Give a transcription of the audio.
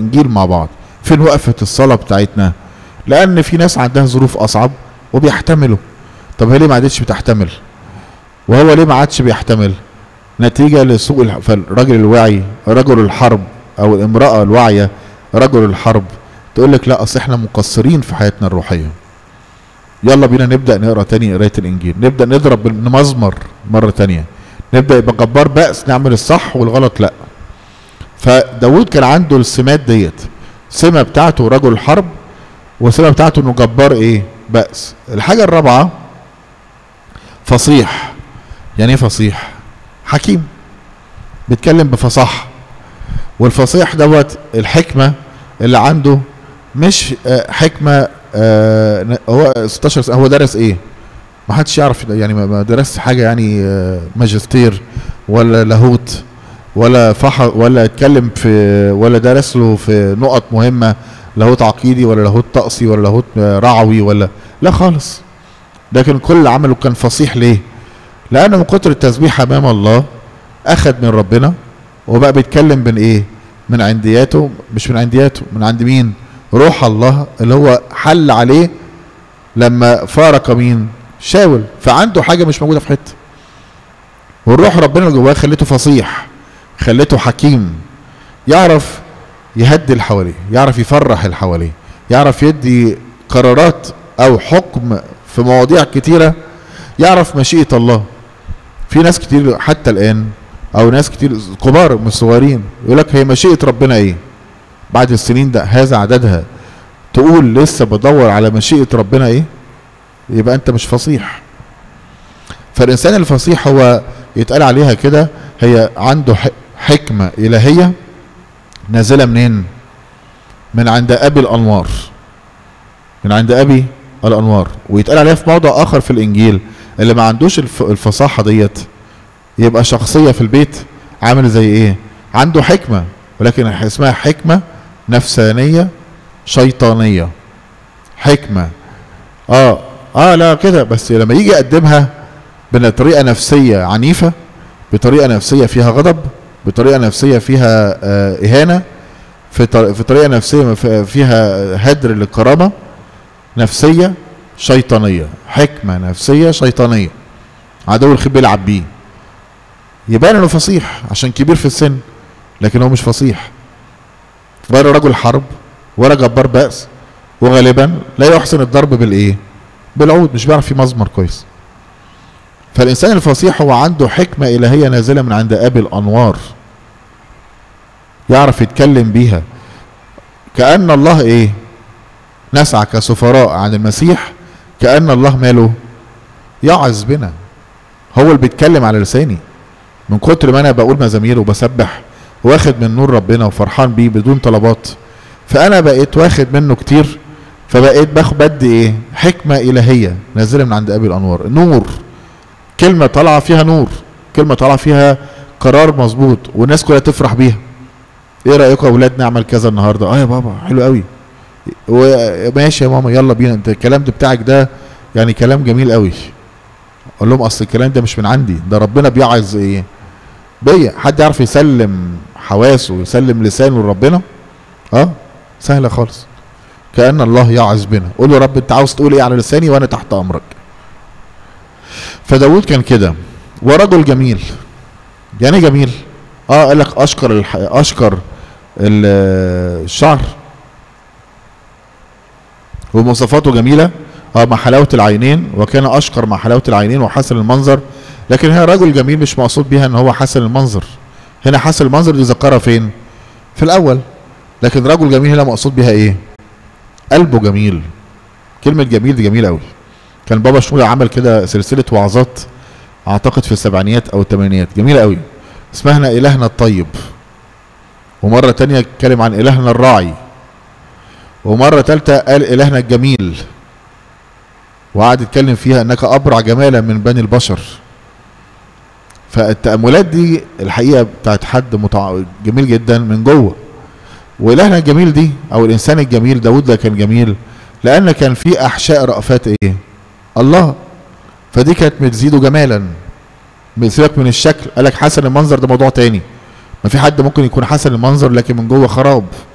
الانجيل مع بعض فين وقفه الصلاه بتاعتنا لان في ناس عندها ظروف اصعب وبيحتملوا طب هي ليه ما عادتش بتحتمل وهو ليه ما عادش بيحتمل نتيجه لسوء الح- فالراجل الواعي رجل الحرب او الامراه الواعيه رجل الحرب تقول لك لا اصل احنا مقصرين في حياتنا الروحيه يلا بينا نبدا نقرا تاني قرايه الانجيل نبدا نضرب المزمر مره تانية نبدا يبقى جبار بأس نعمل الصح والغلط لا فداود كان عنده السمات ديت سمه بتاعته رجل حرب والسمه بتاعته انه جبار ايه بأس الحاجه الرابعه فصيح يعني ايه فصيح حكيم بيتكلم بفصاحه والفصيح دوت الحكمه اللي عنده مش آه، حكمه آه، ن- هو 16 سنه هو درس ايه ما حدش يعرف يعني ما- ما درس حاجه يعني آه، ماجستير ولا لاهوت ولا فح ولا اتكلم في ولا درس له في نقط مهمه لاهوت عقيدي ولا لاهوت طقسي ولا لاهوت آه، رعوي ولا لا خالص لكن كل اللي عمله كان فصيح ليه لانه من كتر التسبيح امام الله اخذ من ربنا وبقى بيتكلم من ايه من عندياته مش من عندياته من عند مين روح الله اللي هو حل عليه لما فارق مين شاول فعنده حاجه مش موجوده في حته والروح ربنا اللي جواه خليته فصيح خليته حكيم يعرف يهدي اللي حواليه يعرف يفرح اللي حواليه يعرف يدي قرارات او حكم في مواضيع كتيره يعرف مشيئه الله في ناس كتير حتى الان او ناس كتير كبار مش صغيرين يقول لك هي مشيئه ربنا ايه بعد السنين ده هذا عددها تقول لسه بدور على مشيئه ربنا ايه يبقى انت مش فصيح فالانسان الفصيح هو يتقال عليها كده هي عنده ح- حكمه الهيه نازله منين من عند ابي الانوار من عند ابي الانوار ويتقال عليها في موضع اخر في الانجيل اللي ما عندوش الف- الفصاحه ديت يبقى شخصيه في البيت عامل زي ايه عنده حكمه ولكن اسمها حكمه نفسانيه شيطانيه حكمه اه اه لا كده بس لما يجي يقدمها بطريقه نفسيه عنيفه بطريقه نفسيه فيها غضب بطريقه نفسيه فيها آه اهانه في طر- في طريقه نفسيه ف- فيها هدر للكرامه نفسيه شيطانيه حكمه نفسيه شيطانيه عدو الخير بيلعب بيه يبان انه فصيح عشان كبير في السن لكن هو مش فصيح ولا رجل حرب ولا جبار بأس وغالبا لا يحسن الضرب بالايه بالعود مش بيعرف يمزمر كويس فالانسان الفصيح هو عنده حكمه الهيه نازله من عند ابي الانوار يعرف يتكلم بيها كأن الله ايه نسعى كسفراء عن المسيح كأن الله ماله يعظ بنا هو اللي بيتكلم على لساني من كتر ما انا بقول مزامير وبسبح واخد من نور ربنا وفرحان بيه بدون طلبات فانا بقيت واخد منه كتير فبقيت باخد بدي ايه حكمه الهيه نازله من عند ابي الانوار نور كلمه طالعه فيها نور كلمه طالعه فيها قرار مظبوط والناس كلها تفرح بيها ايه رايكم يا اولاد نعمل كذا النهارده اه يا بابا حلو قوي وماشي يا ماما يلا بينا انت الكلام ده بتاعك ده يعني كلام جميل قوي اقول لهم اصل الكلام ده مش من عندي ده ربنا بيعظ ايه بيا حد يعرف يسلم حواسه ويسلم لسانه لربنا اه سهله خالص كأن الله يعظ بنا قول له رب انت عاوز تقول ايه على لساني وانا تحت امرك فداود كان كده ورجل جميل يعني إيه جميل اه قال لك اشكر الح... اشكر ال- الشعر ومواصفاته جميله اه مع حلاوه العينين وكان اشكر مع حلاوه العينين وحسن المنظر لكن هنا رجل جميل مش مقصود بيها ان هو حسن المنظر هنا حسن المنظر دي ذكرها فين في الاول لكن رجل جميل هنا مقصود بيها ايه قلبه جميل كلمة جميل دي جميلة قوي كان بابا شمولة عمل كده سلسلة وعظات اعتقد في السبعينيات او الثمانينات جميلة قوي اسمها هنا الهنا الطيب ومرة تانية اتكلم عن الهنا الراعي ومرة تالتة قال الهنا الجميل وقعد يتكلم فيها انك ابرع جمالا من بني البشر فالتأملات دي الحقيقة بتاعت حد متع... جميل جدا من جوه والهنا الجميل دي او الانسان الجميل داود ده كان جميل لان كان في احشاء رأفات ايه الله فدي كانت بتزيده جمالا سيبك من الشكل قال لك حسن المنظر ده موضوع تاني ما في حد ممكن يكون حسن المنظر لكن من جوه خراب